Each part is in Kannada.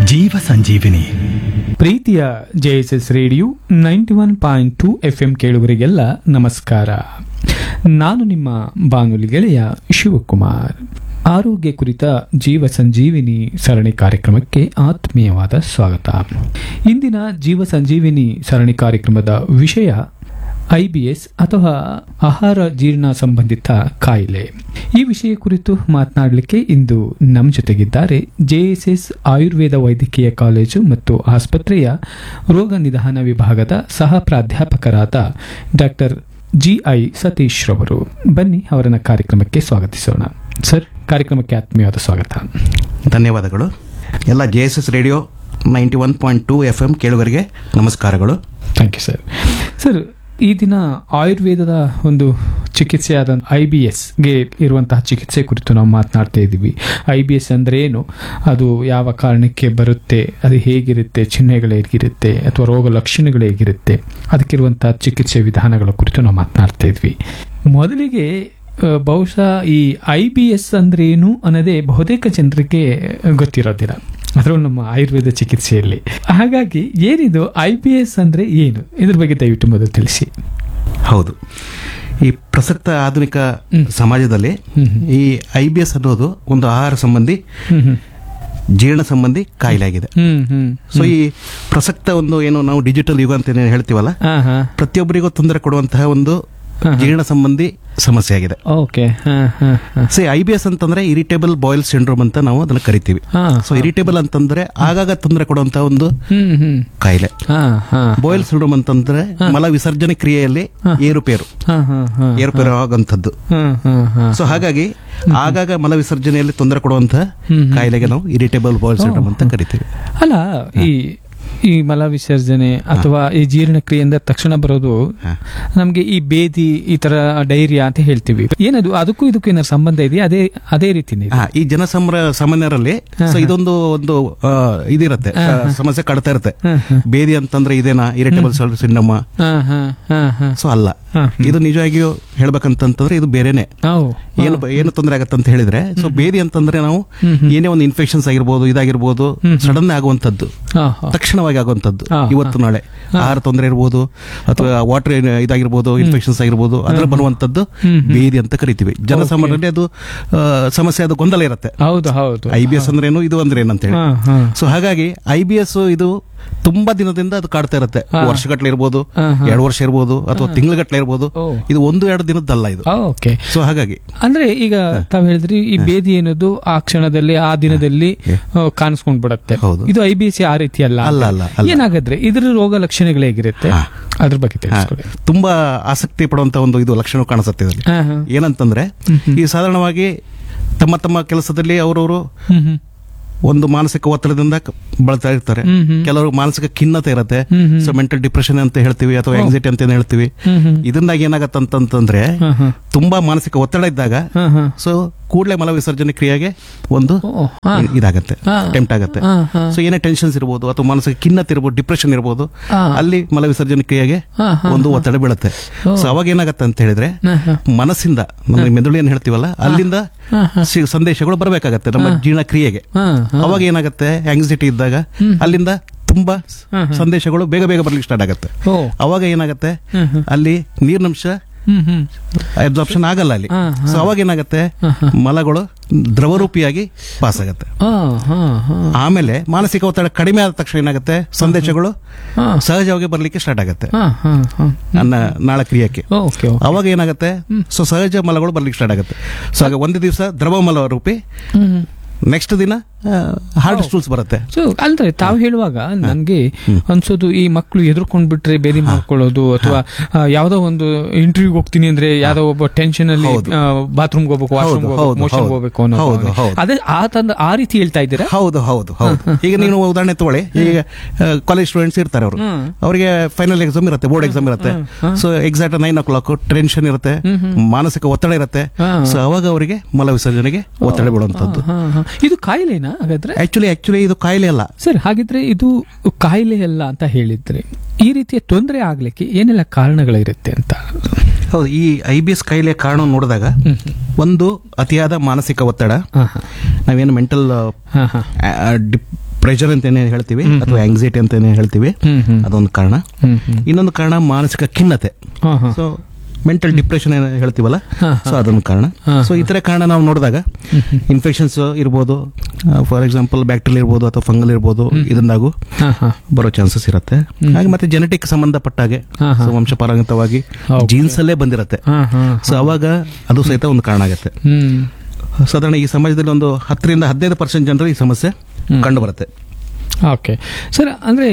ಜೀವ ಸಂಜೀವಿನಿ ಪ್ರೀತಿಯ JSS radio ninety one point two F M ಕೇಳುಗರಿಗೆಲ್ಲ ನಮಸ್ಕಾರ ನಾನು ನಿಮ್ಮ ಬಾನುಲಿ ಗೆಳೆಯ ಶಿವಕುಮಾರ್ ಆರೋಗ್ಯ ಕುರಿತ ಜೀವ ಸಂಜೀವಿನಿ ಸರಣಿ ಕಾರ್ಯಕ್ರಮಕ್ಕೆ ಆತ್ಮೀಯವಾದ ಸ್ವಾಗತ ಇಂದಿನ ಜೀವ ಸಂಜೀವಿನಿ ಸರಣಿ ಕಾರ್ಯಕ್ರಮದ ವಿಷಯ ಐಬಿಎಸ್ ಅಥವಾ ಆಹಾರ ಜೀರ್ಣ ಸಂಬಂಧಿತ ಕಾಯಿಲೆ ಈ ವಿಷಯ ಕುರಿತು ಮಾತನಾಡಲಿಕ್ಕೆ ಇಂದು ನಮ್ಮ ಜೊತೆಗಿದ್ದಾರೆ ಜೆಎಸ್ಎಸ್ ಆಯುರ್ವೇದ ವೈದ್ಯಕೀಯ ಕಾಲೇಜು ಮತ್ತು ಆಸ್ಪತ್ರೆಯ ರೋಗ ನಿಧಾನ ವಿಭಾಗದ ಸಹ ಪ್ರಾಧ್ಯಾಪಕರಾದ ಡಾಕ್ಟರ್ ಜಿಐ ಸತೀಶ್ ರವರು ಬನ್ನಿ ಅವರನ್ನ ಕಾರ್ಯಕ್ರಮಕ್ಕೆ ಸ್ವಾಗತಿಸೋಣ ಸರ್ ಕಾರ್ಯಕ್ರಮಕ್ಕೆ ಆತ್ಮೀಯವಾದ ಸ್ವಾಗತ ಧನ್ಯವಾದಗಳು ಎಲ್ಲ J S S radio ninety one point two F M ಕೇಳುಗರಿಗೆ ನಮಸ್ಕಾರಗಳು ಥ್ಯಾಂಕ್ ಯು ಸರ್ ಸರ್ ಈ ದಿನ ಆಯುರ್ವೇದದ ಒಂದು ಚಿಕಿತ್ಸೆಯಾದ ಐ ಬಿ ಎಸ್ಗೆ ಇರುವಂತಹ ಚಿಕಿತ್ಸೆ ಕುರಿತು ನಾವು ಮಾತನಾಡ್ತಾ ಇದ್ದೀವಿ ಐ ಬಿ ಎಸ್ ಅಂದರೆ ಏನು ಅದು ಯಾವ ಕಾರಣಕ್ಕೆ ಬರುತ್ತೆ ಅದು ಹೇಗಿರುತ್ತೆ ಚಿಹ್ನೆಗಳು ಹೇಗಿರುತ್ತೆ ಅಥವಾ ರೋಗ ಲಕ್ಷಣಗಳು ಹೇಗಿರುತ್ತೆ ಅದಕ್ಕಿರುವಂತಹ ಚಿಕಿತ್ಸೆ ವಿಧಾನಗಳ ಕುರಿತು ನಾವು ಮಾತನಾಡ್ತಾ ಇದ್ವಿ ಮೊದಲಿಗೆ ಆ, ಬಹುಶಃ ಈ ಐ ಬಿ ಎಸ್ ಅಂದ್ರೆ ಏನು ಅನ್ನೋದೇ ಬಹುತೇಕ ಜನರಿಗೆ ಗೊತ್ತಿರೋದಿಲ್ಲ ಅದರಲ್ಲೂ ನಮ್ಮ ಆಯುರ್ವೇದ ಚಿಕಿತ್ಸೆಯಲ್ಲಿ ಹಾಗಾಗಿ ಏನಿದು ಐ ಬಿ ಎಸ್ ಅಂದ್ರೆ ಏನು ಇದ್ರ ಬಗ್ಗೆ ದಯವಿಟ್ಟು ಮೊದಲು ತಿಳಿಸಿ ಹೌದು ಈ ಪ್ರಸಕ್ತ ಆಧುನಿಕ ಸಮಾಜದಲ್ಲಿ ಈ ಐ ಬಿ ಎಸ್ ಅನ್ನೋದು ಒಂದು ಆಹಾರ ಸಂಬಂಧಿ ಹ್ಮ್ ಹ್ಮ್ ಜೀರ್ಣ ಸಂಬಂಧಿ ಕಾಯಿಲೆ ಆಗಿದೆ ಹ್ಮ್ ಹ್ಮ್ ಸೊ ಈ ಪ್ರಸಕ್ತ ಒಂದು ಏನು ನಾವು ಡಿಜಿಟಲ್ ಯುಗ ಅಂತ ಏನ್ ಹೇಳ್ತೀವಲ್ಲ ಹಾ ಹಾ ಪ್ರತಿಯೊಬ್ಬರಿಗೂ ತೊಂದರೆ ಕೊಡುವಂತಹ ಒಂದು ಹಾ, ಹಾ. ಜೀರ್ಣ ಸಂಬಂಧಿ ಸಮಸ್ಯೆ ಆಗಿದೆ ಓಕೆ ಹಾ ಹಾ ಹಾ ಸೊ ಐ ಬಿ ಎಸ್ ಅಂತಂದ್ರೆ ಇರಿಟೇಬಲ್ ಬಾಯ್ಲ್ ಸಿಂಡ್ರೋಮ್ ಅಂತ ನಾವು ಅದನ್ನ ಕರಿತೀವಿ ಹಾ ಸೊ ಇರಿಟೇಬಲ್ ಅಂತಂದ್ರೆ ಆಗಾಗ ತೊಂದರೆ ಕೊಡುವಂತಹ ಒಂದು ಹ್ಮ್ ಹ್ಮ್ ಕಾಯಿಲೆ ಹಾ ಹಾ ಬಾಯ್ಲ್ ಸಿಂಡ್ರೋಮ್ ಅಂತಂದ್ರೆ ಮಲ ವಿಸರ್ಜನೆ ಕ್ರಿಯೆಯಲ್ಲಿ ಏರುಪೇರು ಹಾ ಹಾ ಹಾ ಏರುಪೇರು ಆಗುವಂಥದ್ದು ಹಾ ಹಾ ಹಾ ಸೊ ಹಾಗಾಗಿ ಆಗಾಗ ಮಲ ವಿಸರ್ಜನೆಯಲ್ಲಿ ತೊಂದರೆ ಕೊಡುವಂತಹ ಕಾಯಿಲೆಗೆ ನಾವು ಇರಿಟೇಬಲ್ ಬಾಯ್ಲ್ ಸಿಂಡ್ರೋಮ್ ಅಂತ ಕರಿತೀವಿ ಅಲ್ಲ ಈ ಈ ಮಲ ವಿಸರ್ಜನೆ ಅಥವಾ ಈ ಜೀರ್ಣಕ್ರಿಯೆಯಿಂದ ತಕ್ಷಣ ಬರೋದು ಹಾ. ನಮ್ಗೆ ಈ ಬೇದಿ ಈ ತರ ಡೈರಿಯಾ ಅಂತ ಹೇಳ್ತೀವಿ ಏನದು ಅದಕ್ಕೂ ಇದಕ್ಕೂ ಏನಾದ್ರು ಸಂಬಂಧ ಇದೆಯಾ ಅದೇ ಅದೇ ರೀತಿನೇ ಹಾ ಈ ಜನಸಂಬ್ರ ಸಾಮಾನ್ಯರಲ್ಲಿ ಸೊ ಇದೊಂದು ಒಂದು ಆ, ಇದಿರತ್ತೆ ಆ, ಸಮಸ್ಯೆ ಕಾಡ್ತಾ ಇರುತ್ತೆ ಬೇದಿ ಅಂತಂದ್ರೆ ಇದೇನಾ ಇರಿಟೇಬಲ್ ಸಿಂಡ್ರೋಮ್ ಹಾ ಹಾ ಹಾ ಹಾ ಸೊ ಅಲ್ಲ ಹಾ. ಇದು ನಿಜವಾಗಿಯೂ ಹೇಳ್ಬೇಕಂತಂದ್ರೆ ಇದು ಬೇರೆನೆ ಹೌ. ಏನು ಏನು ತೊಂದರೆ ಆಗತ್ತೆ ಅಂತ ಹೇಳಿದ್ರೆ ಸೊ ಬೇದಿ ಅಂತಂದ್ರೆ ನಾವು ಏನೇ ಒಂದು ಇನ್ಫೆಕ್ಷನ್ಸ್ ಆಗಿರ್ಬೋದು ಇದಾಗಿರ್ಬೋದು ಸಡನ್ ಆಗುವಂತದ್ದು ಹಾ, ಹಾ. ತಕ್ಷಣವಾಗಿ ಆಗುವಂತದ್ದು ಹಾ, ಇವತ್ತು ನಾಳೆ ಆಹಾರ ತೊಂದರೆ ಇರ್ಬೋದು ಅಥವಾ ವಾಟರ್ ಇದಾಗಿರ್ಬೋದು ಇನ್ಫೆಕ್ಷನ್ಸ್ ಆಗಿರ್ಬೋದು ಅದ್ರ ಬರುವಂತದ್ದು ಬೇದಿ ಅಂತ ಕರಿತೀವಿ ಜನಸಾಮಾನ್ಯರಲ್ಲಿ ಅದು ಆ, ಸಮಸ್ಯೆ ಅದು ಗೊಂದಲ ಇರುತ್ತೆ ಹೌದು ಹೌದು ಐ ಬಿ ಎಸ್ ಅಂದ್ರೇನು ಇದು ಅಂದ್ರೆ ಏನಂತ ಹೇಳಿ ಹಾ ಹಾ ಸೊ ಹಾಗಾಗಿ ಐ ಬಿ ಎಸ್ ಇದು ತುಂಬಾ ದಿನದಿಂದ ಅದು ಕಾಡ್ತಾ ಇರುತ್ತೆ ವರ್ಷಗಟ್ಲೆ ಇರ್ಬೋದು ಹಾ, ಹಾ. ಎರಡು ವರ್ಷ ಇರ್ಬೋದು ಅಥವಾ ತಿಂಗಳಗಟ್ಲೆ ಇರ್ಬೋದು ಓ. ಇದು ಒಂದು ಎರಡು ದಿನದ್ದಲ್ಲ ಇದು ಓಕೆ ಸೊ ಹಾಗಾಗಿ ಅಂದ್ರೆ ಈಗ ತಾವ್ ಹೇಳಿದ್ರಿ ಈ ಬೇದಿ ಏನದು ಆ ಕ್ಷಣದಲ್ಲಿ ಆ ದಿನದಲ್ಲಿ ಆ, ಕಾಣಿಸ್ಕೊಂಡ್ ಬಿಡತ್ತೆ ಹೌದು. ಇದು ಐ ಬಿ ಸಿ ಆ ರೀತಿ ಅಲ್ಲ ಅಲ್ಲ, ಅಲ್ಲ, ಅಲ್ಲ. ಏನಾಗದ್ರೆ ಇದ್ರ ರೋಗ ಲಕ್ಷಣಗಳು ಹೇಗಿರುತ್ತೆ ಹಾ. ಅದ್ರ ಬಗ್ಗೆ ಹಾ, ತಿಳಿಸ್ಕೊಡಿ ತುಂಬಾ ಆಸಕ್ತಿ ಪಡುವಂತ ಒಂದು ಇದು ಲಕ್ಷಣ ಕಾಣಿಸುತ್ತೆ ಇದರಲ್ಲಿ ಹಾ, ಹಾ. ಏನಂತಂದ್ರೆ ಈ ಸಾಧಾರಣವಾಗಿ ತಮ್ಮ ತಮ್ಮ ಕೆಲಸದಲ್ಲಿ ಅವರವರು ಹ್ಮ್ ಹ್ಮ್ ಒಂದು ಮಾನಸಿಕ ಒತ್ತಡದಿಂದ ಕ- ಬಳಲ್ತಾ ಇರ್ತಾರೆ ಹ್ಮ್, ಹ್ಮ್. ಕೆಲವರು ಮಾನಸಿಕ ಖಿನ್ನತೆ ಇರುತ್ತೆ ಹ್ಮ್, ಹ್ಮ್. ಸೊ ಮೆಂಟಲ್ ಡಿಪ್ರೆಷನ್ ಅಂತ ಹೇಳ್ತೀವಿ ಅಥವಾ ಆಂಗ್ಸೈಟಿ ಅಂತ ಏನ್ ಹೇಳ್ತೀವಿ ಹ್ಮ್ ಹ್ಮ್ ಇದರಿಂದಾಗಿ ಏನಾಗತ್ತಂತಂದ್ರೆ ಹಾ, ಹಾ. ತುಂಬಾ ಮಾನಸಿಕ ಒತ್ತಡ ಇದ್ದಾಗ ಹಾ, ಹಾ. ಸೊ ಕೂಡಲೇ ಮಲ ವಿಸರ್ಜನೆ ಕ್ರಿಯೆಗೆ ಒಂದು ಓ, ಹಾ. ಇದಾಗತ್ತೆ ಹಾ. ಟೆಂಪ್ಟ್ ಆಗತ್ತೆ ಹಾ, ಹಾ. ಸೊ ಏನೇ ಟೆನ್ಷನ್ಸ್ ಇರ್ಬೋದು ಅಥವಾ ಮಾನಸಿಕ ಖಿನ್ನತೆ ಇರ್ಬೋದು ಡಿಪ್ರೆಷನ್ ಇರ್ಬೋದು ಹಾ. ಅಲ್ಲಿ ಮಲ ವಿಸರ್ಜನೆ ಕ್ರಿಯೆಗೆ ಹಾ, ಹಾ, ಒಂದು ಒತ್ತಡ ಬೀಳುತ್ತೆ ಓ. ಸೊ ಅವಾಗ ಏನಾಗತ್ತೆ ಅಂತ ಹೇಳಿದ್ರೆ ಹಾ, ಹಾ. ಮನಸ್ಸಿಂದ ನಮ್ಮ ಮೆದುಳು ಏನ್ ಹೇಳ್ತೀವಲ್ಲ ಅಲ್ಲಿಂದ ಹಾ, ಸಿ- ಸಂದೇಶಗಳು ಬರಬೇಕಾಗತ್ತೆ ನಮ್ಮ ಜೀರ್ಣ ಕ್ರಿಯೆಗೆ ಹಾ, ಹಾ. ಅವಾಗ ಏನಾಗತ್ತೆ ಆಂಗ್ಸೈಟಿ ಇದ್ದಾಗ ಅಲ್ಲಿಂದ ತುಂಬಾ ಸ- ಹಾ, ಹಾ. ಸಂದೇಶಗಳು ಬೇಗ ಬೇಗ ಬರ್ಲಿಕ್ಕೆ ಸ್ಟಾರ್ಟ್ ಆಗತ್ತೆ ಓ. ಅವಾಗ ಏನಾಗತ್ತೆ ಹ್ಮ್, ಹ್ಮ್. ಅಲ್ಲಿ ನೀರಿನಂಶ ಹ್ಮ್ ಹ್ಮ್ ಅಬ್ಸಾರ್ಪ್ಷನ್ ಆಗಲ್ಲ ಅಲ್ಲಿ ಹಾ, ಸೊ ಅವಾಗ ಏನಾಗತ್ತೆ ಹಾ, ಹಾ. ಮಲಗಳು ದ್ರವರೂಪಿಯಾಗಿ ಪಾಸ್ ಆಗತ್ತೆ ಹಾ, ಹಾ, ಹಾ. ಆಮೇಲೆ ಮಾನಸಿಕ ಒತ್ತಡ ಕಡಿಮೆ ಆದ ತಕ್ಷಣ ಏನಾಗುತ್ತೆ ಸಂದೇಶಗಳು ಹಾ. ಸಹಜವಾಗಿ ಬರ್ಲಿಕ್ಕೆ ಸ್ಟಾರ್ಟ್ ಆಗತ್ತೆ ಹಾ, ಹಾ, ಹಾ. ನನ್ನ ನಾಳ ಕ್ರಿಯೆಗೆ ಓಕೆ ಓಕೆ. ಅವಾಗ ಏನಾಗುತ್ತೆ ಸೊ ಸಹಜ ಮಲಗಳು ಬರ್ಲಿಕ್ಕೆ ಸ್ಟಾರ್ಟ್ ಆಗುತ್ತೆ ಸೊ ಆಗ ಒಂದು ದಿವಸ ದ್ರವ ಮಲ ರೂಪಿ ಹ್ಮ್ ನೆಕ್ಸ್ಟ್ ದಿನ ಹಾರ್ಡ್ ಸ್ಟೂಲ್ಸ್ ಬರುತ್ತೆ ಸೊ ಅಂದ್ರೆ ತಾವು ಹೇಳುವಾಗ ನನ್ಗೆ ಅನ್ಸೋದು ಈ ಮಕ್ಕಳು ಎದುರ್ಕೊಂಡ್ ಬಿಟ್ರೆ ಬೇದಿ ಮಾಡ್ಕೊಳ್ಳೋದು ಅಥವಾ ಆ, ಯಾವ್ದೋ ಒಂದು ಇಂಟರ್ವ್ಯೂಗೆ ಹೋಗ್ತೀನಿ ಅಂದ್ರೆ ಯಾವ್ದೋ ಒಬ್ಬ ಟೆನ್ಷನ್ ಅಲ್ಲಿ ಹೌದು. ಬಾತ್ರೂಮ್ ಹೋಗ್ಬೇಕು ವಾಶ್ರೂಮ್ ಹೌದು, ಹೋಗ್ಬೇಕು ಹೌದು, ಮೋಷನ್ ಹೌದು. ಹೋಗ್ಬೇಕು ಅನ್ನೋ ಹೌದು, ಭಾವನೆ. ಹೌದು. ಅದೇ ಆ ತಂದ ಆ ರೀತಿ ಹೇಳ್ತಾ ಇದ್ದೀರಾ ಹೌದು ಹೌದು ಹೌದು ಈಗ ನೀವು ಉದಾಹರಣೆ ತಗೊಳ್ಳಿ ಈಗ ಕಾಲೇಜ್ ಸ್ಟೂಡೆಂಟ್ಸ್ ಇರ್ತಾರೆ ಅವರು ಅವರಿಗೆ ಫೈನಲ್ ಎಕ್ಸಾಮ್ ಇರುತ್ತೆ ಬೋರ್ಡ್ ಎಕ್ಸಾಮ್ ಇರುತ್ತೆ so exact nine o'clock tension ಇರುತ್ತೆ ಮಾನಸಿಕ ಒತ್ತಡ ಇರುತ್ತೆ ಹಾ. ಸೊ ಅವಾಗ ಅವರಿಗೆ ಮಲ ವಿಸರ್ಜನೆಗೆ ಒತ್ತಡ ಬೀಳುವಂತದ್ದು ಹಾ, ಹಾ. ಇದು ಕಾಯಿಲೆನಾ ಹಾಗಾದ್ರೆ ಆಕ್ಚುಲಿ ಆಕ್ಚುಲಿ ಇದು ಕಾಯಿಲೆ ಅಲ್ಲ ಸರ್ ಹಾಗಿದ್ರೆ ಇದು ಕಾಯಿಲೆ ಅಲ್ಲ ಅಂತ ಹೇಳಿದ್ರೆ ಈ ರೀತಿಯ ತೊಂದರೆ ಆಗ್ಲಿಕ್ಕೆ ಏನೆಲ್ಲ ಕಾರಣಗಳಿರುತ್ತೆ ಅಂತ ಹೌದು ಈ ಐ ಬಿ ಎಸ್ ಕಾಯಿಲೆ ಕಾರಣ ನೋಡಿದಾಗ ಒಂದು ಅತಿಯಾದ ಮಾನಸಿಕ ಒತ್ತಡ ಹಾ, ಹಾ. ನಾವೇನು ಮೆಂಟಲ್ ಹಾ, ಹಾ. ಪ್ರೆಷರ್ ಅಂತಾನೆ ಹೇಳ್ತೀವಿ ಅಥವಾ ಆಂಗ್ಸೈಟಿ ಅಂತಾನೆ ಹೇಳ್ತೀವಿ ಹ್ಮ್ ಹ್ಮ್ ಅದೊಂದು ಕಾರಣ ಹ್ಮ್ ಹ್ಮ್ ಇನ್ನೊಂದು ಕಾರಣ ಮಾನಸಿಕ ಖಿನ್ನತೆ ಹಾ ಹಾ ಸೊ ಮೆಂಟಲ್ ಡಿಪ್ರೆಷನ್ ಏನು ಹೇಳ್ತೀವಲ್ಲ ಹಾ, ಸೊ ಅದೊಂದು ಕಾರಣ ಹಾ, ಸೊ ಈ ತರ ಕಾರಣ ನಾವು ನೋಡಿದಾಗ ಇನ್ಫೆಕ್ಷನ್ಸ್ ಇರ್ಬೋದು ಫಾರ್ ಎಕ್ಸಾಂಪಲ್ ಬ್ಯಾಕ್ಟೀರಿಯಲ್ ಇರ್ಬೋದು ಅಥವಾ ಫಂಗಲ್ ಇರ್ಬೋದು ಇದರಿಂದಾಗೂ ಹಾ ಹಾ ಬರೋ ಚಾನ್ಸಸ್ ಇರುತ್ತೆ ಹಾಗೆ ಮತ್ತೆ ಜೆನೆಟಿಕ್ ಸಂಬಂಧಪಟ್ಟ ಹಾಗೆ ಹಾ, ಹಾ. So ವಂಶಪಾರಂಗತವಾಗಿ Okay. ಜೀನ್ಸ್ ಅಲ್ಲೇ ಬಂದಿರತ್ತೆ ಹಾ ಹಾ ಸೊ ಅವಾಗ ಅದು ಸಹಿತ ಒಂದು ಕಾರಣ ಆಗುತ್ತೆ ಹ್ಮ್ ಸಾಧಾರಣ ಈ ಸಮಾಜದಲ್ಲಿ ಒಂದು ಹತ್ತರಿಂದ ಹದಿನೈದು ಪರ್ಸೆಂಟ್ ಜನರು ಈ ಸಮಸ್ಯೆ ಕಂಡು ಬರುತ್ತೆ ಓಕೆ ಸರ್ ಅಂದ್ರೆ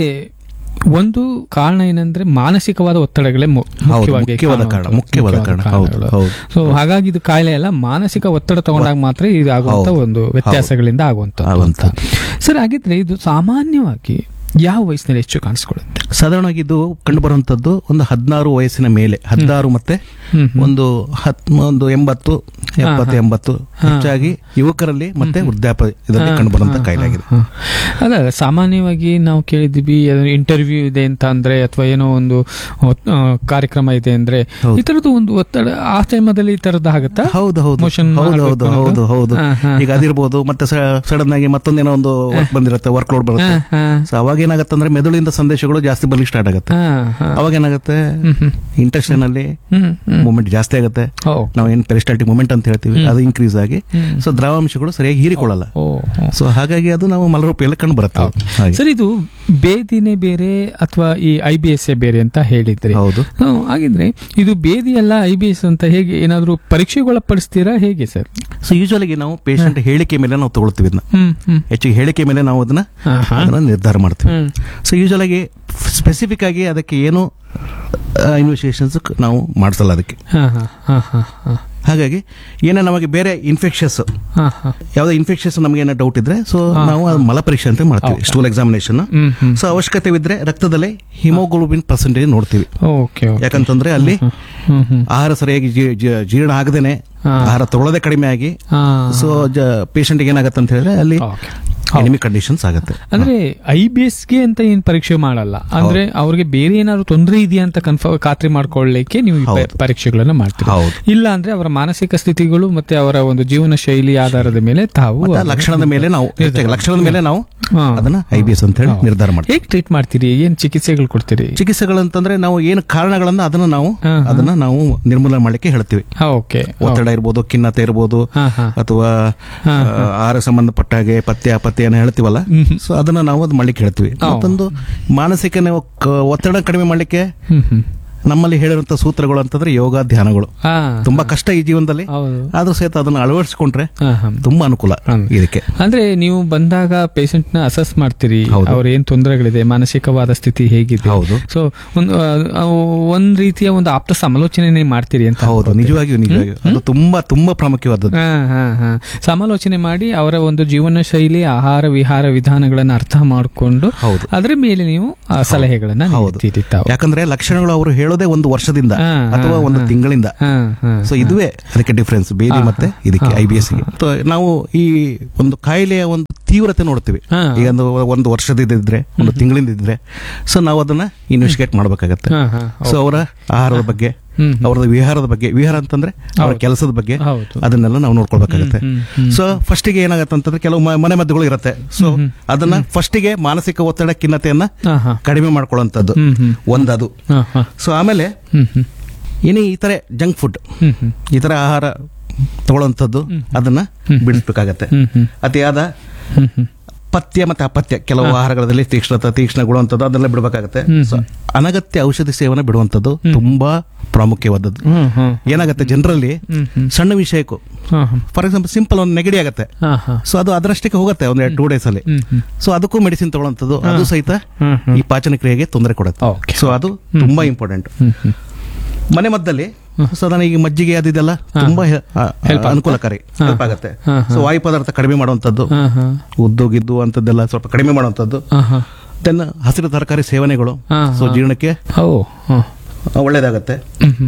ಒಂದು ಕಾರಣ ಏನಂದ್ರೆ ಮಾನಸಿಕವಾದ ಒತ್ತಡಗಳೇ ಮು- ಮುಖ್ಯವಾಗಿ ಮುಖ್ಯವಾದ ಕಾರಣ, ಕಾರಣವಾಗ್ತವೆ. ಮುಖ್ಯವಾದ ಕಾರಣ. ಹೌದು, ಕಾರಣಗಳು. ಹೌದು. ಸೊ ಹಾಗಾಗಿ ಇದು ಕಾಯಿಲೆ ಅಲ್ಲ ಮಾನಸಿಕ ಒತ್ತಡ ತಗೊಂಡಾಗ ಮಾತ್ರ ಇದು ಆಗುವಂತ ಹೌದು. ಒಂದು ವ್ಯತ್ಯಾಸಗಳಿಂದ ಆಗುವಂತ ಆಗುವಂಥದ್ದು. ಸರ್ ಹಾಗಿದ್ರೆ ಇದು ಸಾಮಾನ್ಯವಾಗಿ ಯಾವ ವಯಸ್ಸಿನಲ್ಲಿ ಹೆಚ್ಚು ಕಾಣಿಸ್ಕೊಳ್ಳುತ್ತೆ ಸಾಧಾರಣವಾಗಿ ಇದು ಕಂಡು ಬರುವಂತದ್ದು ಒಂದು ಹದಿನಾರು ವಯಸ್ಸಿನ ಮೇಲೆ ಹದಿನಾರು ಮತ್ತೆ ಹ್ಮ್, ಒಂದು ಹತ್ ಒಂದು ಎಂಬತ್ತು ಎಪ್ಪತ್ತು ಎಂಬತ್ತು ಹೆಚ್ಚಾಗಿ ಯುವಕರಲ್ಲಿ ಮತ್ತೆ ವೃದ್ಧಾಪ್ಯ ಇದರಲ್ಲಿ ಕಂಡು ಬರುವಂತ ಕಾಯಿಲೆ ಆಗಿದೆ ಹ. ಅಲ್ಲ ಸಾಮಾನ್ಯವಾಗಿ ನಾವು ಕೇಳಿದ್ವಿ ಇಂಟರ್ವ್ಯೂ ಇದೆ ಅಂತ ಅಂದ್ರೆ ಅಥವಾ ಏನೋ ಒಂದು ಒತ್- ಆ, ಕಾರ್ಯಕ್ರಮ ಇದೆ ಅಂದ್ರೆ ಹೌದು. ಈ ತರದ್ದು ಒಂದು ಒತ್ತಡ ಆ ಟೈಮದಲ್ಲಿ ಈ ತರದ್ದು ಆಗುತ್ತಾ ಹೌದು ಹೌದು Motion ಹೌದು ಮಾಡ್ಬೇಕು ಹೌದು ಅನ್ನೋದು? ಹೌದು ಹೌದು ಹಾ, ಹಾ, ಈಗ ಅದಿರ್ಬೋದು ಮತ್ತೆ ಸಡನ್ ಆಗಿ ಮತ್ತೊಂದೇನೋ ಒಂದು ವರ್ಕ್ ಬಂದಿರುತ್ತೆ ವರ್ಕ್ ಲೋಡ್ ಬರುತ್ತೆ ಹಾ, ಸೊ ಅವಾಗ ಏನಾಗುತ್ತೆ ಅಂದ್ರೆ ಮೆದುಳಿಂದ ಸಂದೇಶಗಳು ಜಾಸ್ತಿ ಬರ್ಲಿಕ್ಕೆ ಸ್ಟಾರ್ಟ್ ಆಗುತ್ತೆ ಹಾ, ಹಾ. ಅವಾಗ ಏನಾಗುತ್ತೆ ಹ್ಮ್, ಹ್ಮ್, ಇಂಟೆಸ್ಟೈನ್ ಅಲ್ಲಿ ಹ್ಮ್, ಹ್ಮ್. ಮೂಮೆಂಟ್ ಜಾಸ್ತಿ ಆಗುತ್ತೆ ಓ, ನಾವು ಏನ್ ಪೆರಿಸ್ಟಾಲ್ಟಿಕ್ ಮೂಮೆಂಟ್ ಅಂತ ಹೇಳ್ತೀವಿ ಅದು ಇನ್ಕ್ರೀಸ್ ಆಗಿ ಹ್ಮ್. ಸೊ ದ್ರವಾಂಶಗಳು ಸರಿಯಾಗಿ ಹೀರಿಕೊಳ್ಳಲ್ಲ ಓ, ಓ. ಸೊ ಹಾಗಾಗಿ ಅದು ನಾವು ಮಲರೂಪಿಯಲ್ಲಿ ಕಂಡು ಬರುತ್ತೆ ಹಾಗೆ. ಸರ್ ಇದು ಬೇದಿನೇ ಬೇರೆ ಅಥವಾ ಈ ಐ ಬಿ ಎಸ್ ಬೇರೆ ಅಂತ ಹೇಳಿದ್ರಿ ಹೌದು ಹ್ಮ್, ಹಾಗಿದ್ರೆ ಇದು ಬೇದಿ ಅಲ್ಲ ಐ ಬಿ ಎಸ್ ಅಂತ ಹೇಗೆ ಏನಾದ್ರು ಪರೀಕ್ಷೆಗೊಳಪಡಿಸ್ತೀರಾ ಹೇಗೆ ಸರ್ ಸೊ ಯೂಶುವಲಿ ನಾವು ಪೇಷಂಟ್ ಹೇಳಿಕೆ ಮೇಲೆ ನಾವು ತಗೊಳ್ತೀವಿ ಇದನ್ನ ಹ್ಮ್ ಹ್ಮ್ ಹೆಚ್ಚಿಗೆ ಹೇಳಿಕೆ ಮೇಲೆ ನಾವು ಅದನ್ನ ಹಾ, ಹಾ. ಅದನ್ನ ನಿರ್ಧಾರ ಮಾಡ್ತೀವಿ ಹ್ಮ್ ಸೊ ಯೂಶುವಲ್ ಆಗಿ ಸ್ಪೆಸಿಫಿಕ್ ಆಗಿ ಅದಕ್ಕೆ ಏನು ಇನ್ವೆಸ್ಟಿಗೇಷನ್ಸ್ ನಾವು ಮಾಡಿಸಲ್ಲ ಅದಕ್ಕೆ ಹಾ ಹಾ ಹಾ ಹಾ ಹಾ ಹಾಗಾಗಿ ಏನೇ ನಮಗೆ ಬೇರೆ ಇನ್ಫೆಕ್ಷಸ್ ಹಾ ಹಾ ಯಾವುದೇ ಇನ್ಫೆಕ್ಷನ್ಸ್ ನಮಗೆ ಏನೋ ಡೌಟ್ ಇದ್ರೆ ಸೊ ನಾವು ಅದು ಮಲ ಪರೀಕ್ಷೆ ಅಂತ ಮಾಡ್ತೀವಿ ಸ್ಟೂಲ್ ಎಕ್ಸಾಮಿನೇಷನ್ ಹ್ಮ್ ಹ್ಮ್ ಸೊ ಅವಶ್ಯಕತೆ ಇದ್ರೆ ರಕ್ತದಲ್ಲೇ ಹಿಮೋಗ್ಲೋಬಿನ್ ಪರ್ಸೆಂಟೇಜ್ ನೋಡ್ತೀವಿ ಓಕೆ ಓಕೆ ಯಾಕಂತಂದ್ರೆ ಅಲ್ಲಿ ಹ್ಮ್ ಹ್ಮ್ ಆಹಾರ ಸರಿಯಾಗಿ ಜೀ- ಜೀ- ಜೀರ್ಣ ಆಗದೇನೆ ಹಾ. ಆಹಾರ ತಗೊಳ್ಳೋದೇ ಕಡಿಮೆ ಆಗಿ ಹಾ ಸೊ ಪೇಷಂಟ್ಗೆ ಏನಾಗತ್ತೆ ಅಂತ ಹೇಳಿದ್ರೆ ಅಲ್ಲಿ ಓಕೆ ಎನಿಮಿ ಕಂಡೀಷನ್ಸ್ ಆಗುತ್ತೆ ಅಂದ್ರೆ ಐ ಬಿ ಗೆ ಅಂತ ಏನ್ ಪರೀಕ್ಷೆ ಮಾಡಲ್ಲ ಅಂದ್ರೆ ಅವ್ರಿಗೆ ಬೇರೆ ಏನಾದ್ರು ತೊಂದರೆ ಇದೆಯಾ ಅಂತ ಕನ್ಫರ್ಮ್ ಖಾತ್ರಿ ಮಾಡ್ಕೊಳ್ಳಿಕ್ಕೆ ನೀವು ಈ ಪ- ಹೌದು. ಪರೀಕ್ಷೆಗಳನ್ನ ಮಾಡ್ತೀರಿ ಹೌದು. ಇಲ್ಲ ಅಂದ್ರೆ ಅವರ ಮಾನಸಿಕ ಸ್ಥಿತಿಗಳು ಮತ್ತೆ ಅವರ ಒಂದು ಜೀವನ ಶೈಲಿ ಆಧಾರದ ಮೇಲೆ ತಾವು ಮತ್ತೆ ಆ ಲಕ್ಷಣದ ಮೇಲೆ ನಾವು ಹೆಚ್ಚಾಗಿ ಲಕ್ಷಣದ ಮೇಲೆ ನಾವು ಹಾ. ಅದನ್ನ ಐ ಬಿ ಎಸ್ ಅಂತ ಹೇಳಿ ನಿರ್ಧಾರ ಮಾಡ್ತೀವಿ ಹೇಗೆ ಟ್ರೀಟ್ ಮಾಡ್ತೀರಿ ಏನ್ ಚಿಕಿತ್ಸೆಗಳು ಕೊಡ್ತೀರಿ ಚಿಕಿತ್ಸೆಗಳಂತಂದ್ರೆ ನಾವು ಏನು ಕಾರಣಗಳನ್ನ ಅದನ್ನ ನಾವು ಹಾ, ಹಾ. ಅದನ್ನ ನಾವು ನಿರ್ಮೂಲನೆ ಮಾಡ್ಲಿಕ್ಕೆ ಹೇಳ್ತೀವಿ ಓಕೆ ಒತ್ತಡ ಇರ್ಬೋದು ಖಿನ್ನತೆ ಇರ್ಬೋದು ಹಾ ಹಾ ಅಥವಾ ಆ, ಆಹಾರ ಸಂಬಂಧಪಟ್ಟ ಹಾಗೆ ಪತ್ತೆ ಅಪತ್ತೆ ಏನೋ ಹೇಳ್ತೀವಲ್ಲ ಸೊ ಅದನ್ನ ನಾವು ಅದು ಮಾಡ್ಲಿಕ್ಕೆ ಹೇಳ್ತೀವಿ ಮತ್ತೊಂದು ಮಾನಸಿಕ ನಾವು ಕ- ಒತ್ತಡ ಕಡಿಮೆ ಮಾಡ್ಲಿಕ್ಕೆ ಹ್ಮ್ ಹ್ಮ್ ನಮ್ಮಲ್ಲಿ ಹೇಳಿರುವಂತ ಸೂತ್ರಗಳು ಅಂತಂದ್ರೆ ಯೋಗ ಧ್ಯಾನಗಳು ಹಾ ತುಂಬಾ ಕಷ್ಟ ಈ ಜೀವನದಲ್ಲಿ ಹೌದು ಆದ್ರೂ ಸಹಿತ ಅದನ್ನ ಅಳವಡಿಸಿಕೊಂಡ್ರೆ ಹಾ ಹಾ ತುಂಬಾ ಅನುಕೂಲ ಹ್ಮ್. ಇದಕ್ಕೆ ಅಂದ್ರೆ ನೀವು ಬಂದಾಗ ಪೇಷಂಟ್ ನ ಅಸೆಸ್ ಮಾಡ್ತೀರಿ ಹೌದು. ಅವ್ರ ಏನ್ ತೊಂದರೆಗಳಿದೆ ಮಾನಸಿಕವಾದ ಸ್ಥಿತಿ ಹೇಗಿದೆ ಹೌದು ಸೊ ಒಂದು ಆ, ಒಂದ್ ರೀತಿಯ ಒಂದು ಆಪ್ತ ಸಮಾಲೋಚನೆ ಮಾಡ್ತೀರಿ ಅಂತ ಹೌದು ನಿಜವಾಗಿಯೂ ನಿಜವಾಗಿಯೂ ಅದು ತುಂಬಾ ತುಂಬಾ ಪ್ರಾಮುಖ್ಯವಾದದ್ದು ಹಾ, ಹಾ, ಹಾ. ಸಮಾಲೋಚನೆ ಮಾಡಿ ಅವರ ಒಂದು ಜೀವನ ಶೈಲಿ ಆಹಾರ ವಿಹಾರ ವಿಧಾನಗಳನ್ನ ಅರ್ಥ ಮಾಡಿಕೊಂಡು ಹೌದು. ಅದರ ಮೇಲೆ ನೀವು ಆ, ಸಲಹೆಗಳನ್ನ ಹೌದು. ನೀಡ್ತೀರಿ ತಾವು. ಯಾಕಂದ್ರೆ ಲಕ್ಷಣಗಳು ಅವರು ಹೇಳೋದೇ ಒಂದು ವರ್ಷದಿಂದ ಹಾ, ಹಾ, ಅಥವಾ ಒಂದು ಹಾ. ತಿಂಗಳಿಂದ ಹಾ, ಹಾ, ಸೊ ಇದುವೇ ಅದಕ್ಕೆ ಡಿಫ್ರೆನ್ಸ್ ಬೇದಿ ಮತ್ತೆ ಇದಕ್ಕೆ ಐ ಬಿ ಎಸ್ ನಾವು ಈ ಒಂದು ಕಾಯಿಲೆಯ ಒಂದು ತೀವ್ರತೆ ನೋಡ್ತೀವಿ ಹಾ. ಈಗ ಒಂದು ಒಂದು ವರ್ಷದಿಂದ ಇದ್ರೆ ಒಂದು ತಿಂಗಳಿಂದ ಇದ್ರೆ ಸೊ ನಾವು ಅದನ್ನ ಇನ್ವೆಸ್ಟಿಗೇಟ್ ಮಾಡ್ಬೇಕಾಗತ್ತೆ ಹಾ, ಹಾ, ಸೊ ಅವರ ಆಹಾರದ ಬಗ್ಗೆ ಹ್ಮ್. ಅವರದ ವಿಹಾರದ ಬಗ್ಗೆ ವಿಹಾರ ಅಂತಂದ್ರೆ ಅವರ ಕೆಲಸದ ಬಗ್ಗೆ ಹೌದು. ಅದನ್ನೆಲ್ಲ ನಾವು ನೋಡ್ಕೊಳ್ಬೇಕಾಗತ್ತೆ ಹ್ಮ್, ಹ್ಮ್, ಸೊ ಫಸ್ಟಿಗೆ ಏನಾಗತ್ತೆ ಅಂತಂದ್ರೆ ಕೆಲವು ಮ- ಮನೆ ಮದ್ದುಗಳು ಇರುತ್ತೆ ಸೊ ಅದನ್ನ ಫಸ್ಟಿಗೆ ಮಾನಸಿಕ ಒತ್ತಡ ಖಿನ್ನತೆಯನ್ನ ಹಾ, ಹಾ. ಕಡಿಮೆ ಮಾಡ್ಕೊಳ್ಳುವಂಥದ್ದು ಹ್ಮ್, ಹ್ಮ್. ಒಂದದು ಹಾ, ಹಾ. ಸೊ ಆಮೇಲೆ ಹ್ಮ್, ಹ್ಮ್. ಇನ್ನು ಈ ತರ ಜಂಕ್ ಫುಡ್ ಹ್ಮ್, ಹ್ಮ್. ಈ ತರ ಆಹಾರ ತಗೊಳ್ಳುವಂಥದ್ದು ಅದನ್ನ ಬಿಡಿಸ್ಬೇಕಾಗತ್ತೆ ಹ್ಮ್, ಹ್ಮ್. ಅತಿಯಾದ ಹ್ಮ್, ಹ್ಮ್. ಪಥ್ಯ ಮತ್ತೆ ಅಪಥ್ಯ ಕೆಲವು ಆಹಾರಗಳಲ್ಲಿ ತೀಕ್ಷ್ಣತ ತೀಕ್ಷ್ಣಗಳು ಅಂತದ್ದು ಅದನ್ನೆಲ್ಲ ಬಿಡಬೇಕಾಗತ್ತೆ ಹ್ಮ್, ಸೊ ಅನಗತ್ಯ ಔಷಧಿ ಸೇವನೆ ಬಿಡುವಂಥದ್ದು ತುಂಬಾ ಪ್ರಾಮುಖ್ಯವಾದದ್ದು ಹ್ಮ್, ಹ್ಮ್. ಏನಾಗತ್ತೆ ಜನರಲ್ಲಿ ಹ್ಮ್, ಹ್ಮ್. ಸಣ್ಣ ವಿಷಯಕ್ಕೂ ಹಾ, ಹಾ. ಫಾರ್ ಎಕ್ಸಾಂಪಲ್ ಸಿಂಪಲ್ ಒಂದು ನೆಗಡಿ ಆಗತ್ತೆ ಹಾ, ಹಾ. ಸೊ ಅದು ಅದರಷ್ಟಕ್ಕೆ ಹೋಗುತ್ತೆ ಒಂದ್ ಎರಡು ಟೂ ಡೇಸ್ ಅಲ್ಲಿ ಹ್ಮ್, ಹ್ಮ್. ಸೊ ಅದಕ್ಕೂ ಮೆಡಿಸಿನ್ ತಗೊಳ್ಳೋಂಥದ್ದು ಅದು ಸಹಿತ ಹ್ಮ್, ಹ್ಮ್. ಈ ಪಾಚನ ಕ್ರಿಯೆಗೆ ತೊಂದರೆ ಕೊಡುತ್ತೆ Okay. ಸೊ ಅದು ತುಂಬಾ ಇಂಪಾರ್ಟೆಂಟ್ ಹ್ಮ್, ಹ್ಮ್. ಮನೆ ಮದ್ದಲ್ಲಿ ಸಾಧಾರಣ ಈಗ ಮಜ್ಜಿಗೆ ಅದಿದೆಲ್ಲ ತುಂಬಾ ಹೆ- ಆ- ಆ- ಅನುಕೂಲಕಾರಿ ಹೆಲ್ಪ್ ಆಗುತ್ತೆ ಹಾ, ಸೊ ವಾಯು ಪದಾರ್ಥ ಕಡಿಮೆ ಮಾಡುವಂತದ್ದು ಹಾ, ಹಾ. ಉದ್ದು ಗಿದ್ದು ಅಂತದ್ದೆಲ್ಲ ಸ್ವಲ್ಪ ಕಡಿಮೆ ಮಾಡುವಂತದ್ದು ಹಾ, ಹಾ. ದೆನ್ ಹಸಿರು ತರಕಾರಿ ಸೇವನೆಗಳು ಹಾ, ಸೊ ಜೀರ್ಣಕ್ಕೆ ಓ ಹಾ. ಒಳ್ಳೇದಾಗತ್ತೆ ಹ್ಮ್, ಹ್ಮ್.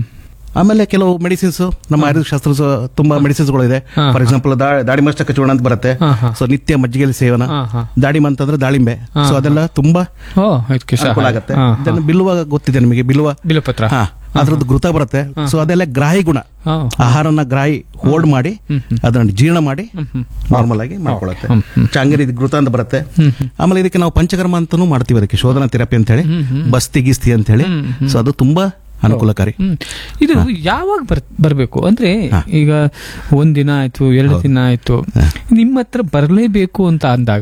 ಆಮೇಲೆ ಕೆಲವು ಮೆಡಿಸಿನ್ಸ್ ನಮ್ಮ ಆಯುರ್ವೇದ ಶಾಸ್ತ್ರ ತುಂಬಾ ಮೆಡಿಸಿನ್ಸ್ಗಳು ಇದೆ ಹಾ, ಫಾರ್ ಎಕ್ಸಾಂಪಲ್ ದಾಡಿ ಮಸ್ತಕ ಚೂರ್ಣ ಅಂತ ಬರುತ್ತೆ ಹಾ, ಹಾ. ಸೊ ನಿತ್ಯ ಮಜ್ಜಿಗೆಯಲ್ಲಿ ಸೇವನ ಹಾ, ಹಾ. ದಾಡಿಮ ಅಂತಂದ್ರೆ ದಾಳಿಂಬೆ ಹಾ, ಸೊ ಅದೆಲ್ಲ ತುಂಬಾ ಓ ಇದಕ್ಕೆ ಸಹ ಅನುಕೂಲ ಆಗುತ್ತೆ ಹಾ, Then ಬಿಲ್ವ ಗೊತ್ತಿದೆ ನಿಮಗೆ ಬಿಲ್ವ ಬಿಲಪತ್ರ ಹಾ ಅದ್ರದ್ದು ಘೃತ ಬರುತ್ತೆ ಸೊ ಅದೆಲ್ಲ ಗ್ರಾಹಿ ಗುಣ ಹಾ. ಆಹಾರನ ಗ್ರಾಹಿ ಹೋಲ್ಡ್ ಮಾಡಿ ಅದನ್ನ ಜೀರ್ಣ ಮಾಡಿ ನಾರ್ಮಲ್ ಆಗಿ ಮಾಡ್ಕೊಳ್ಳುತ್ತೆ ಹ್ಮ್, ಚಾಂಗರಿ ಘೃತ ಅಂತ ಬರುತ್ತೆ ಆಮೇಲೆ ಇದಕ್ಕೆ ನಾವು ಪಂಚಕರ್ಮ ಅಂತಾನೂ ಮಾಡ್ತೀವಿ ಅದಕ್ಕೆ ಶೋಧನಾ ಥೆರಪಿ ಅಂತ ಹೇಳಿ ಬಸ್ತಿ ಗಿಸ್ತಿ ಅಂತ ಹೇಳಿ ಸೊ ಅದು ತುಂಬಾ ಅನುಕೂಲಕಾರಿ ಹ್ಮ್. ಇದು ಯಾವಾಗ ಬರ್ ಬರ್ಬೇಕು ಅಂದ್ರೆ ಈಗ ಒಂದ್ ದಿನ ಆಯ್ತು ಎರಡು ದಿನ ಆಯ್ತು ನಿಮ್ಮ ಹತ್ರ ಬರಲೇಬೇಕು ಅಂತ ಅಂದಾಗ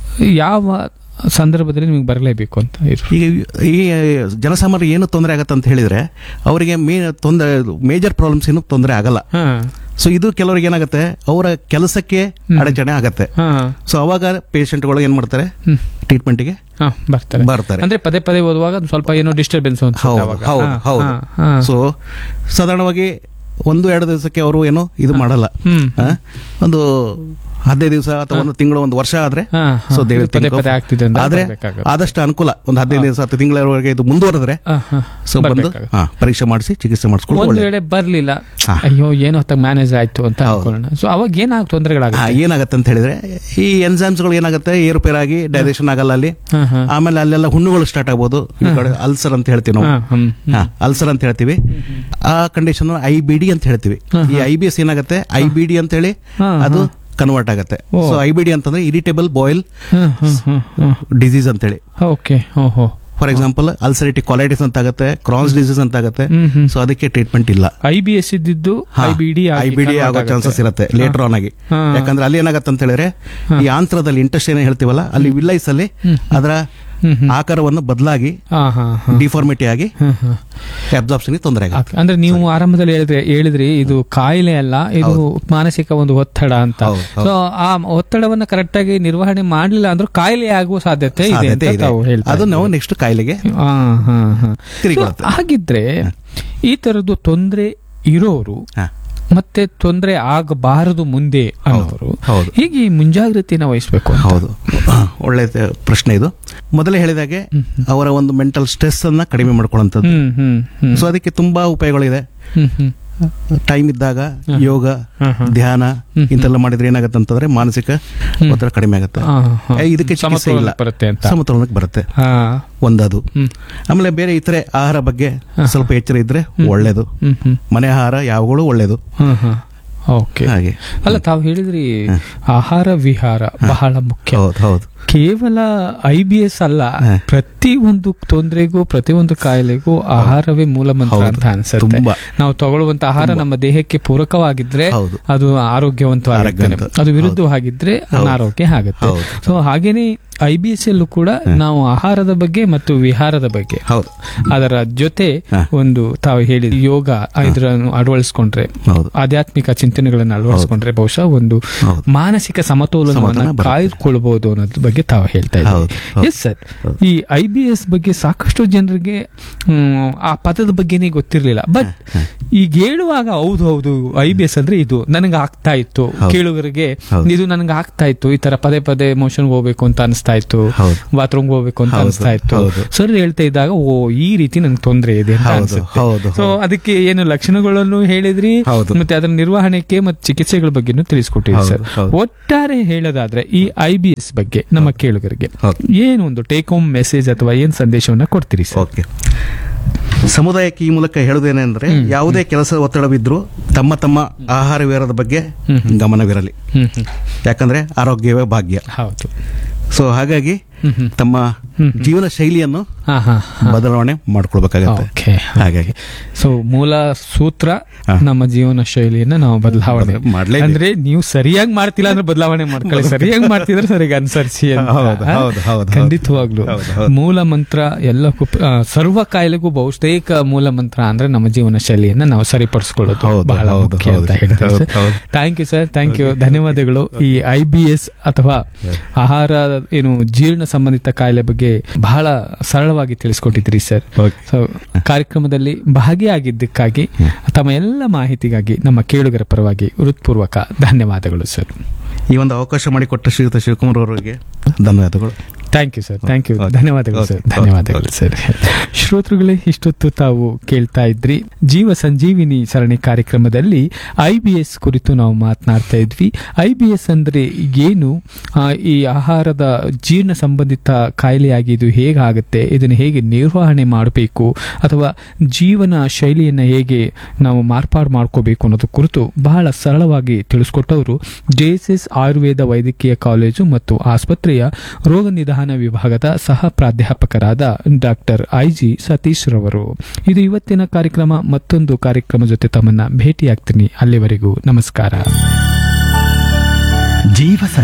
ಯಾವ ಸಂದರ್ಭದಲ್ಲಿ ನಿಮಗೆ ಬರಲೇಬೇಕು ಅಂತ ಇರು ಈಗ ಈ ಜನಸಾಮಾನ್ಯರು ಏನು ತೊಂದರೆ ಆಗತ್ತೆ ಅಂತ ಹೇಳಿದ್ರೆ ಅವರಿಗೆ ಮೇ ತೊಂದರೆ ಮೇಜರ್ ಪ್ರಾಬ್ಲಮ್ಸ್ ಏನು ತೊಂದರೆ ಆಗಲ್ಲ ಹಾ ಸೊ ಇದು ಕೆಲವರಿಗೆ ಏನಾಗುತ್ತೆ ಅವರ ಕೆಲಸಕ್ಕೆ ಅಡಚಣೆ ಆಗತ್ತೆ ಹಾ ಸೊ ಅವಾಗ ಪೇಷಂಟ್ಗಳು ಏನ್ ಮಾಡ್ತಾರೆ ಹ್ಮ್. ಟ್ರೀಟ್ಮೆಂಟ್ಗೆ ಹಾ ಬರ್ತಾರೆ ಬರ್ತಾರೆ ಅಂದ್ರೆ ಪದೇ ಪದೇ ಓದುವಾಗ ಒಂದ್ ಸ್ವಲ್ಪ ಏನೋ ಡಿಸ್ಟರ್ಬೆನ್ಸ್ ಹೌದು ಹೌದು ಹೌದು ಸೊ ಸಾಧಾರಣವಾಗಿ ಒಂದು ಎರಡು ದಿವಸಕ್ಕೆ ಅವರು ಏನು ಇದು ಮಾಡಲ್ಲ ಹ್ಮ್ ಆ, ಒಂದು ಹದಿನೈದು ದಿವಸ ಅಥವಾ ಒಂದು ತಿಂಗಳು ಒಂದು ವರ್ಷ ಆದ್ರೆ ಹಾ, ಹಾ. ಸೊ they will ಇದು ಪದೇ think of- ಪದೇ ಆಗ್ತಿದೆ ಅಂದ್ರೆ ಆದ್ರೆ ಬರ್ಬೇಕಾಗುತ್ತೆ. ಆದಷ್ಟು ಅನುಕೂಲ ಒಂದು ಹದಿನೈದು ದಿವಸ ಹತ್ತು ತಿಂಗಳವರೆಗೆ ಇದು ಮುಂದುವರೆದ್ರೆ ಹಾ, ಹಾ. ಸೊ ಬಂದು ಬರ್ಬೇಕಾಗುತ್ತೆ. ಹಾ, ಪರೀಕ್ಷೆ ಮಾಡಿಸಿ ಚಿಕಿತ್ಸೆ ಮಾಡಿಸ್ಕೊಂಡು ಒಂದ್ ಒಳ್ಳೆ ವೇಳೆ ಬರ್ಲಿಲ್ಲ ಹಾ. ಅಯ್ಯೋ ಏನೋ ಹೊತ್ತಾಗ ಮ್ಯಾನೇಜ್ ಆಯ್ತು ಅಂತ ಹೌದು. ಅನ್ಕೊಳ್ಳೋಣ ಸೊ ಅವಾಗ ಏನಾಗ ತೊಂದರೆಗಳಾಗುತ್ತೆ ಏನಾಗತ್ತೆ ಅಂತ ಹೇಳಿದ್ರೆ ಈ ಎನ್ಸೈಮ್ಸ್ಗಳು ಏನಾಗುತ್ತೆ ಏರುಪೇರಾಗಿ ಡೈಜೆಷನ್ ಆಗಲ್ಲ ಅಲ್ಲಿ ಹಾ, ಹಾ. ಆಮೇಲೆ ಅಲ್ಲೆಲ್ಲ ಹುಣ್ಣುಗಳು ಸ್ಟಾರ್ಟ್ ಆಗ್ಬೋದು ಈ ಕಡೆ ಅಲ್ಸರ್ ಅಂತ ಹೇಳ್ತೀವಿ ನಾವು ಹಾ, ಹ್ಮ್. ಅಲ್ಸರ್ ಅಂತ ಹೇಳ್ತೀವಿ ಆ ಕಂಡೀಷನ್ ಐ ಬಿ ಡಿ ಅಂತ ಹೇಳ್ತೀವಿ ಈ ಐ ಬಿ ಎಸ್ ಏನಾಗುತ್ತೆ ಐ ಬಿ ಡಿ ಅಂತ ಹೇಳಿ ಹಾ, ಅದು ಕನ್ವರ್ಟ್ ಆಗುತ್ತೆ ಓ. ಸೊ ಐ ಬಿ ಡಿ ಅಂತಂದ್ರೆ ಇರಿಟೇಬಲ್ ಬಾಯ್ಲ್ ಹ್ಮ್, ಹ್ಮ್, ಹ್ಮ್, ಹ್ಮ್. ಡಿಸೀಸ್ ಅಂತ ಹೇಳಿ ಓಕೆ ಓಹೋ ಫಾರ್ ಎಕ್ಸಾಂಪಲ್ ಅಲ್ಸರೇಟಿಕ್ ಕೊಲೈಟಿಸ್ ಅಂತ ಆಗುತ್ತೆ ಕ್ರಾನ್ಸ್ ಡಿಸೀಸ್ ಅಂತ ಆಗುತ್ತೆ ಹ್ಮ್, ಹ್ಮ್. ಸೊ ಅದಕ್ಕೆ ಟ್ರೀಟ್ಮೆಂಟ್ ಇಲ್ಲ ಐ ಬಿ ಎಸ್ ಇದ್ದಿದ್ದು I B D I B D ಆಗೋ ಚಾನ್ಸಸ್ ಇರುತ್ತೆ ಲೇಟರ್ ಆನ್ ಆಗಿ ಹಾ. ಯಾಕಂದ್ರೆ ಅಲ್ಲಿ ಏನಾಗತ್ತೆ ಅಂತ ಹೇಳಿದ್ರೆ ಈ ಆಂತ್ರದಲ್ಲಿ ಇಂಟೆಸ್ಟ್ ಏನ್ ಹೇಳ್ತೀವಲ್ಲ ಅಲ್ಲಿ ವಿಲ್ಲೈಸ್ ಅಲ್ಲಿ ಅದರ ಹ್ಮ್, ಹ್ಮ್. ಆಕಾರವನ್ನು ಬದಲಾಗಿ ಹಾ ಹಾ ಹಾ ಡಿಫಾರ್ಮಿಟಿ ಆಗಿ ಹ್ಮ್, ಹ್ಮ್. ಅಬ್ಸಾರ್ಪ್ಷನ್ ತೊಂದರೆ ಆಗುತ್ತೆ Okay. ಅಂದ್ರೆ ನೀವು ಆರಂಭದಲ್ಲಿ ಹೇಳಿದ್ರೆ ಹೇಳಿದ್ರಿ ಇದು ಕಾಯಿಲೆ ಅಲ್ಲ ಇದು ಮಾನಸಿಕ ಒಂದು ಒತ್ತಡ ಅಂತ ಹೌದು, ಹೌದು. ಸೊ ಆ ಒತ್ತಡವನ್ನ ಕರೆಕ್ಟ್ ಆಗಿ ನಿರ್ವಹಣೆ ಮಾಡಲಿಲ್ಲ ಅಂದ್ರೂ ಕಾಯಿಲೆ ಆಗುವ ಸಾಧ್ಯತೆ ಇದೆ ಸಾಧ್ಯತೆ ಅಂತ ಇದೆ. ತಾವು ಹೇಳ್ತಾ ಅದು ನಾವು ನೆಕ್ಸ್ಟ್ ಕಾಯಿಲೆಗೆ ಹಾ, ಹಾ, ಹಾ. ತಿರುಗಿಕೊಳ್ಳುತ್ತೆ. So, ಹಾಗಿದ್ರೆ ಈ ತರದ್ದು ತೊಂದರೆ ಇರೋರು ಹಾ. ಮತ್ತೆ ತೊಂದರೆ ಆಗಬಾರದು ಮುಂದೆ ಅನ್ನೋರು ಹೌದು. ಹೀಗೆ ಈ ಮುಂಜಾಗ್ರತೆನ ವಹಿಸ್ಬೇಕು ಅಂತ. ಹೌದು ಒಳ್ಳೆ ತ- ಪ್ರಶ್ನೆ ಇದು ಮೊದಲೇ ಹೇಳಿದಾಗೆ ಅವರ ಒಂದು ಮೆಂಟಲ್ ಸ್ಟ್ರೆಸ್ ಅನ್ನ ಕಡಿಮೆ ಮಾಡ್ಕೊಳ್ಳುವಂಥದ್ದು ಹ್ಮ್ ಹ್ಮ್ ಹ್ಮ್ ಸೊ ಅದಕ್ಕೆ ತುಂಬಾ ಉಪಾಯಗಳಿದೆ ಹ್ಮ್ ಹ್ಮ್ ಟೈಮ್ ಇದ್ದಾಗ ಯೋಗ ಹ್ಮ್, ಹ್ಮ್. ಧ್ಯಾನ ಇಂತೆಲ್ಲ ಮಾಡಿದ್ರೆ ಏನಾಗುತ್ತೆ ಅಂತಂದ್ರೆ ಮಾನಸಿಕ ಒತ್ತಡ ಕಡಿಮೆ ಆಗುತ್ತೆ ಹಾ, ಹಾ. ಏ, ಇದಕ್ಕೆ ಚಿಕಿತ್ಸೆ ಸಮತೋಲನ ಇಲ್ಲ ಬರುತ್ತೆ ಅಂತ ಸಮತೋಲನಕ್ಕೆ ಬರುತ್ತೆ ಹಾ ಒಂದದು ಹ್ಮ್ ಆಮೇಲೆ ಬೇರೆ ಇತರೆ ಆಹಾರ ಬಗ್ಗೆ ಸ್ವಲ್ಪ ಎಚ್ಚರ ಇದ್ರೆ ಒಳ್ಳೇದು ಹ್ಮ್ ಹ್ಮ್ ಮನೆ ಆಹಾರ ಯಾವಾಗಲೂ ಒಳ್ಳೇದು ಹ್ಮ್ ಹ್ಮ್ ಓಕೆ ಹಾಗೆ ಅಲ್ಲ ತಾವು ಹೇಳಿದ್ರಿ ಆಹಾರ ವಿಹಾರ ಬಹಳ ಮುಖ್ಯ ಹೌದು ಹೌದು ಕೇವಲ ಐ ಬಿ ಎಸ್ ಅಲ್ಲ ಹ. ಪ್ರತಿ ಒಂದು ತೊಂದರೆಗೂ ಪ್ರತಿ ಒಂದು ಕಾಯಿಲೆಗೂ ಆಹಾರವೇ ಮೂಲ ಮಂತ್ರ ಹೌದು. ಅಂತ ಅನ್ಸುತ್ತೆ ತುಂಬಾ. ನಾವು ತಗೊಳ್ಳುವಂತ ಆಹಾರ ನಮ್ಮ ದೇಹಕ್ಕೆ ಪೂರಕವಾಗಿದ್ರೆ ಹೌದು. ಅದು ಆರೋಗ್ಯವಂತವಾಗಿರ್ತೇನೆ ಆರೋಗ್ಯವಂತ. ಅದು ವಿರುದ್ಧವಾಗಿದ್ರೆ ಅನಾರೋಗ್ಯ ಆಗುತ್ತೆ ಹೌದು. ಸೊ ಹಾಗೇನೆ ಐ ಬಿ ಎಸ್ ಅಲ್ಲೂ ಕೂಡ ನಾವು ಆಹಾರದ ಬಗ್ಗೆ ಮತ್ತು ವಿಹಾರದ ಬಗ್ಗೆ ಹೌದು ಅದರ ಜೊತೆ ಹ. ಒಂದು ತಾವು ಹೇಳಿ ಯೋಗ ಇದನ್ನು ಅಳವಡಿಸ್ಕೊಂಡ್ರೆ ಹೌದು ಆಧ್ಯಾತ್ಮಿಕ ಚಿಂತನೆಗಳನ್ನು ಅಳವಡಿಸ್ಕೊಂಡ್ರೆ ಬಹುಶಃ ಒಂದು ಹೌದು. ಮಾನಸಿಕ ಸಮತೋಲನವನ್ನು ಸಮತೋಲನ ಬರುತ್ತೆ. ಕಾಯ್ದುಕೊಳ್ಬಹುದು ಅನ್ನೋದ್ರ ಬಗ್ಗೆ ತಾವು ಹೇಳ್ತಾ ಹೌದು, ಇದ್ದೀವಿ ಹೌದು. ಎಸ್ ಸರ್ ಈ ಐ ಬಿ ಎಸ್ ಬಗ್ಗೆ ಸಾಕಷ್ಟು ಜನರಿಗೆ ಹ್ಮ್, ಆ ಪದದ ಬಗ್ಗೆನೇ ಗೊತ್ತಿರಲಿಲ್ಲ ಬಟ್ ಈಗ ಹೇಳುವಾಗ ಹೌದು ಹೌದು ಐ ಬಿ ಎಸ್ ಅಂದ್ರೆ ಇದು ನನಗೆ ಆಗ್ತಾ ಇತ್ತು ಹೌದು. ಕೇಳುಗರಿಗೆ ಹೌದು. ಇದು ನನಗೆ ಆಗ್ತಾ ಇತ್ತು ಈ ತರ ಪದೇ ಪದೇ ಮೋಷನ್ ಹೋಗ್ಬೇಕು ಅಂತ ಅನಿಸ್ತಾ ಇತ್ತು ಹೌದು. ಬಾತ್ರೂಮ್ ಹೋಗ್ಬೇಕು ಅಂತ ಹೌದು, ಅನಿಸ್ತಾ ಇತ್ತು ಹೌದು. ಸರ್ ಹೇಳ್ತಾ ಇದ್ದಾಗ ಓ ಈ ರೀತಿ ನಂಗೆ ತೊಂದರೆ ಇದೆ ಅಂತ ಹೌದು, ಅನ್ಸುತ್ತೆ ಹೌದು, ಸೊ ಹೌದು. ಅದಕ್ಕೆ ಏನು ಲಕ್ಷಣಗಳನ್ನು ಹೇಳಿದ್ರಿ ಹೌದು. ಮತ್ತೆ ಅದರ ನಿರ್ವಹಣೆಗೆ ಮತ್ತು ಚಿಕಿತ್ಸೆಗಳ ಬಗ್ಗೆನೂ ತಿಳಿಸ್ಕೊಟ್ಟಿರಿ ಹೌದು, ಸರ್ ಹೌದು. ಒಟ್ಟಾರೆ ಹೇಳೋದಾದ್ರೆ ಈ ಐ ಬಿ ಎಸ್ ಬಗ್ಗೆ ನಮ್ಮ ಕೇಳುಗರಿಗೆ ಹೌದು. ಏನು ಒಂದು ಟೇಕ್ ಹೋಮ್ ಮೆಸೇಜ್ ಅಥವಾ ಏನ್ ಸಂದೇಶವನ್ನ ಕೊಡ್ತೀರಿ ಸರ್ ಓಕೆ ಸಮುದಾಯಕ್ಕೆ ಈ ಮೂಲಕ ಹೇಳುವುದೇನೆಂದ್ರೆ ಯಾವುದೇ ಕೆಲಸ ಒತ್ತಡವಿದ್ರೂ ತಮ್ಮ ತಮ್ಮ ಆಹಾರ ವಿಹಾರದ ಬಗ್ಗೆ ಗಮನವಿರಲಿ ಹ್ಮ್ ಹ್ಮ್ ಯಾಕಂದ್ರೆ ಆರೋಗ್ಯವೇ ಭಾಗ್ಯ ಹೌದು ಸೊ ಹಾಗಾಗಿ ಹ್ಮ್ ಹ್ಮ್ ತಮ್ಮ ಜೀವನ ಶೈಲಿಯನ್ನು ಹಾ ಹಾ ಬದಲಾವಣೆ ಮಾಡ್ಕೊಳ್ಬೇಕಾಗತ್ತೆ ಓಕೆ ಹಾಗಾಗಿ ಸೊ ಮೂಲ ಸೂತ್ರ ಹಾ. ನಮ್ಮ ಜೀವನ ಶೈಲಿಯನ್ನ ನಾವು ಬದಲಾವಣೆ ಮಾಡ್ಲೇಬೇಕು. ಅಂದ್ರೆ ನೀವು ಸರಿಯಾಗಿ ಮಾಡ್ತಿಲ್ಲ ಅಂದ್ರೆ ಬದಲಾವಣೆ ಮಾಡ್ಕೊಳ್ಳಿ ಸರಿಯಾಗಿ ಮಾಡ್ತಿದ್ರೆ ಸರಿಗೆ ಅನುಸರಿಸಿ ಅಂತ. ಹೌದು, ಹೌದು, ಹೌದು, ಖಂಡಿತವಾಗ್ಲು ಹೌದು, ಹೌದು. ಮೂಲ ಮಂತ್ರ ಎಲ್ಲಕ್ಕೂ ಆ, ಸರ್ವ ಕಾಯಿಲೆಗೂ ಬಹುತೇಕ ಮೂಲ ಮಂತ್ರ ಅಂದ್ರೆ ನಮ್ಮ ಜೀವನ ಶೈಲಿಯನ್ನ ನಾವು ಸರಿಪಡಿಸ್ಕೊಳ್ಳೋದು ಹೌದು, ಬಹಳ ಹೌದು, ಮುಖ್ಯ ಅಂತ ಹೌದು, ಹೇಳ್ತಾರೆ ಹೌದು, ಹೌದು. Thank you sir thank you ಧನ್ಯವಾದಗಳು ಈ ಐ ಬಿ ಎಸ್ ಅಥವಾ ಆಹಾರ ಏನು ಜೀರ್ಣ ಸಂಬಂಧಿತ ಕಾಯಿಲೆ ಬಗ್ಗೆ ಬಹಳ ಸರಳವಾಗಿ ತಿಳಿಸ್ಕೊಟ್ಟಿದ್ರಿ ಸರ್ Okay. ಸೊ ಕಾರ್ಯಕ್ರಮದಲ್ಲಿ ಭಾಗಿಯಾಗಿದ್ದಕ್ಕಾಗಿ ತಮ್ಮ ಎಲ್ಲ ಮಾಹಿತಿಗಾಗಿ ನಮ್ಮ ಕೇಳುಗರ ಪರವಾಗಿ ಹೃತ್ಪೂರ್ವಕ ಧನ್ಯವಾದಗಳು ಸರ್ ಈ ಒಂದು ಅವಕಾಶ ಮಾಡಿಕೊಟ್ಟ ಶ್ರೀಯುತ ಶಿವಕುಮಾರ್ ಅವರಿಗೆ ಧನ್ಯವಾದಗಳು thank you sir thank you Okay. ಧನ್ಯವಾದಗಳು Okay. Sir Okay. ಧನ್ಯವಾದಗಳು Okay. ಸರ್ ಶ್ರೋತೃಗಳೇ ಇಷ್ಟೊತ್ತು ತಾವು ಕೇಳ್ತಾ ಇದ್ರಿ ಜೀವ ಸಂಜೀವಿನಿ ಸರಣಿ ಕಾರ್ಯಕ್ರಮದಲ್ಲಿ ಐ ಬಿ ಎಸ್ ಕುರಿತು ನಾವು ಮಾತನಾಡ್ತಾ ಇದ್ವಿ ಐ ಬಿ ಎಸ್ ಅಂದ್ರೆ ಏನು ಆ, ಈ ಆಹಾರದ ಜೀರ್ಣ ಸಂಬಂಧಿತ ಕಾಯಿಲೆಯಾಗಿ ಇದು ಹೇಗಾಗುತ್ತೆ ಇದನ್ನು ಹೇಗೆ ನಿರ್ವಹಣೆ ಮಾಡಬೇಕು ಅಥವಾ ಜೀವನ ಶೈಲಿಯನ್ನು ಹೇಗೆ ನಾವು ಮಾರ್ಪಾಡು ಮಾಡ್ಕೋಬೇಕು ಅನ್ನೋದು ಕುರಿತು ಬಹಳ ಸರಳವಾಗಿ ತಿಳಿಸ್ಕೊಟ್ಟವರು ಜೆ ಎಸ್ ಎಸ್ ಆಯುರ್ವೇದ ವೈದ್ಯಕೀಯ ಕಾಲೇಜು ಮತ್ತು ಆಸ್ಪತ್ರೆಯ ರೋಗ ನಿದಾನ ವಿಭಾಗದ ಸಹ ಪ್ರಾಧ್ಯಾಪಕರಾದ ಡಾಕ್ಟರ್ ಐ ಜಿ ಸತೀಶ್ ರವರು ಇದು ಇವತ್ತಿನ ಕಾರ್ಯಕ್ರಮ ಮತ್ತೊಂದು ಕಾರ್ಯಕ್ರಮ ಜೊತೆ ತಮ್ಮನ್ನ ಭೇಟಿಯಾಗ್ತೀನಿ ಅಲ್ಲಿವರೆಗೂ ನಮಸ್ಕಾರ ಜೀವ